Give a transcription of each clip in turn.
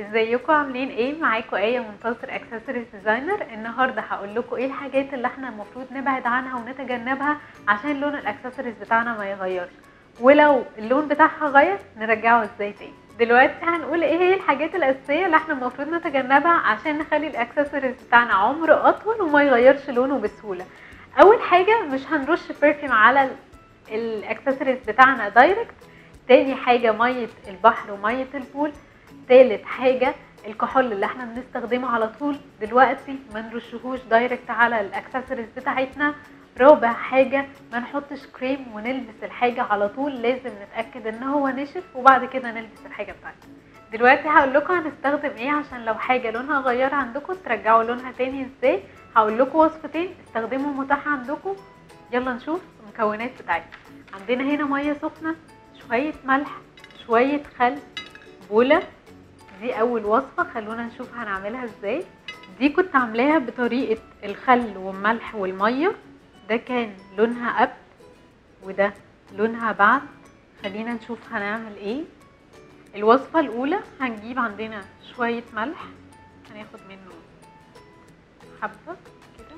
ازيكم عاملين ايه معاكم ايه منتصر اكسسوارز ديزاينر النهارده هقول لكم ايه الحاجات اللي احنا المفروض نبعد عنها ونتجنبها عشان لون الاكسسوارز بتاعنا ما يغيرش ولو اللون بتاعها غير نرجعه ازاي تاني دلوقتي هنقول ايه هي الحاجات الاساسيه اللي احنا المفروض نتجنبها عشان نخلي الاكسسوارز بتاعنا عمر اطول وما يغيرش لونه بسهوله اول حاجه مش هنرش برفيوم على الاكسسوارز بتاعنا دايركت تاني حاجه ميه البحر وميه البول تالت حاجة الكحول اللي احنا بنستخدمه على طول دلوقتي ما نرشهوش دايركت على الاكسسوارز بتاعتنا رابع حاجة ما نحطش كريم ونلبس الحاجة على طول لازم نتأكد ان هو نشف وبعد كده نلبس الحاجة بتاعتنا دلوقتي هقول لكم هنستخدم ايه عشان لو حاجة لونها غير عندكم ترجعوا لونها تاني ازاي هقول لكم وصفتين استخدموا متاح عندكم يلا نشوف المكونات بتاعتنا عندنا هنا مية سخنة شوية ملح شوية خل بولة دي اول وصفة خلونا نشوف هنعملها ازاي دي كنت عاملاها بطريقة الخل والملح والمية ده كان لونها قبل وده لونها بعد خلينا نشوف هنعمل ايه الوصفة الاولى هنجيب عندنا شوية ملح هناخد منه حبة كده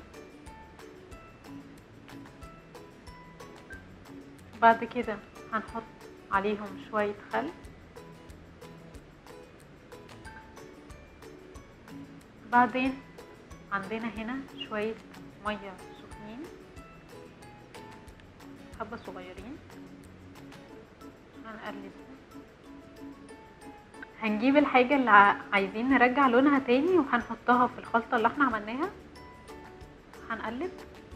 بعد كده هنحط عليهم شوية خل بعدين عندنا هنا شوية مية سخنين حبة صغيرين هنقلب هنجيب الحاجة اللي عايزين نرجع لونها تاني وهنحطها في الخلطة اللي احنا عملناها هنقلب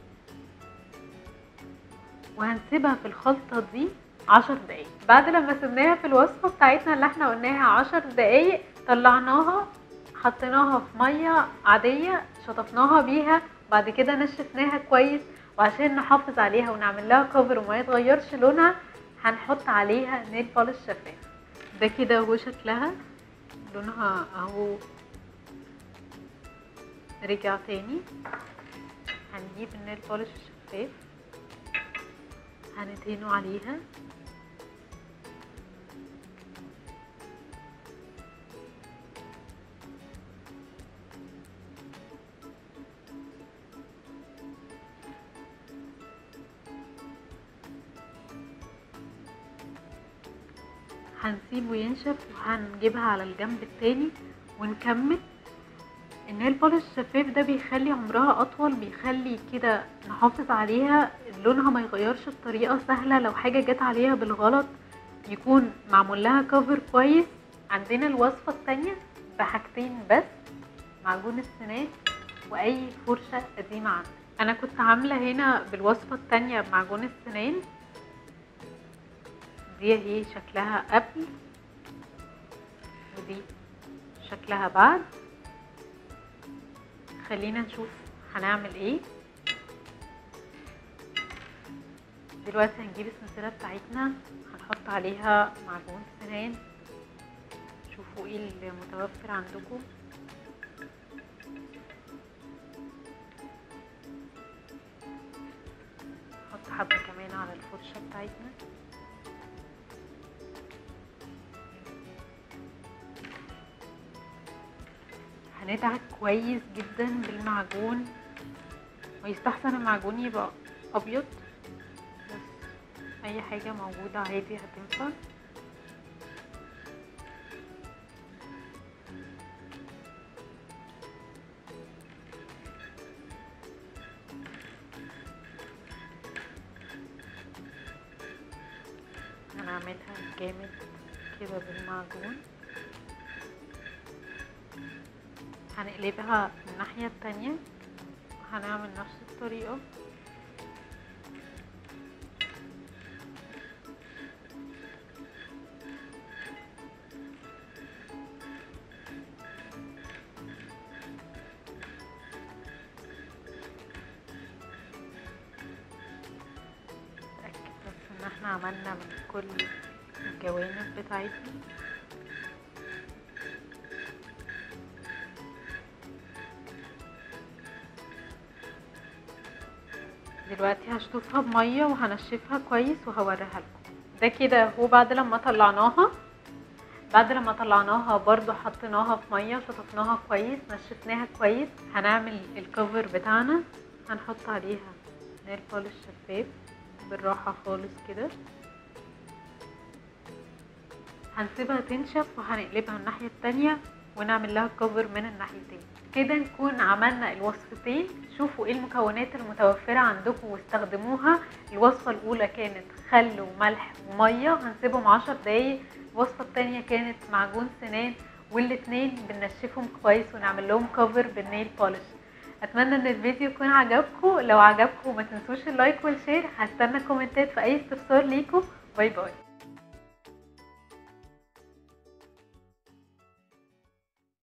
وهنسيبها في الخلطة دي عشر دقايق بعد لما سبناها في الوصفة بتاعتنا اللي احنا قلناها عشر دقايق طلعناها حطيناها في ميه عاديه شطفناها بيها بعد كده نشفناها كويس وعشان نحافظ عليها ونعمل لها كفر وما يتغيرش لونها هنحط عليها نيل بولش شفاف ده كده هو شكلها لونها اهو رجع تاني هنجيب النيل بولش الشفاف هندهنه عليها هنسيبه ينشف وهنجيبها على الجنب التاني ونكمل النيل بولش الشفاف ده بيخلي عمرها اطول بيخلي كده نحافظ عليها لونها ما يغيرش بطريقه سهله لو حاجه جت عليها بالغلط يكون معمول لها كفر كويس عندنا الوصفه التانية بحاجتين بس معجون السنان واي فرشه قديمه عندك انا كنت عامله هنا بالوصفه التانية بمعجون السنان دي اهي شكلها قبل ودي شكلها بعد خلينا نشوف هنعمل ايه دلوقتي هنجيب السلسلة بتاعتنا هنحط عليها معجون سنان شوفوا ايه اللي متوفر عندكم نحط حبة كمان على الفرشة بتاعتنا هندعك كويس جدا بالمعجون ويستحسن المعجون يبقى ابيض بس اي حاجة موجودة عادي هتنفع هنعملها جامد كده بالمعجون هنقلبها من الناحية التانية وهنعمل نفس الطريقة نتأكد بس ان احنا عملنا من كل الجوانب بتاعتنا دلوقتي هشطفها بميه وهنشفها كويس وهوريها لكم ده كده هو بعد لما طلعناها بعد لما طلعناها برضو حطيناها في ميه شطفناها كويس نشفناها كويس هنعمل الكفر بتاعنا هنحط عليها نيل بولش شفاف بالراحه خالص كده هنسيبها تنشف وهنقلبها الناحيه التانية ونعمل لها كفر من الناحيتين كده نكون عملنا الوصفتين شوفوا ايه المكونات المتوفرة عندكم واستخدموها الوصفة الاولى كانت خل وملح ومية هنسيبهم عشر دقايق الوصفة التانية كانت معجون سنان والاتنين بننشفهم كويس ونعمل لهم كفر بالنيل بولش اتمنى ان الفيديو يكون عجبكم لو عجبكم ما تنسوش اللايك والشير هستنى كومنتات في اي استفسار ليكم باي باي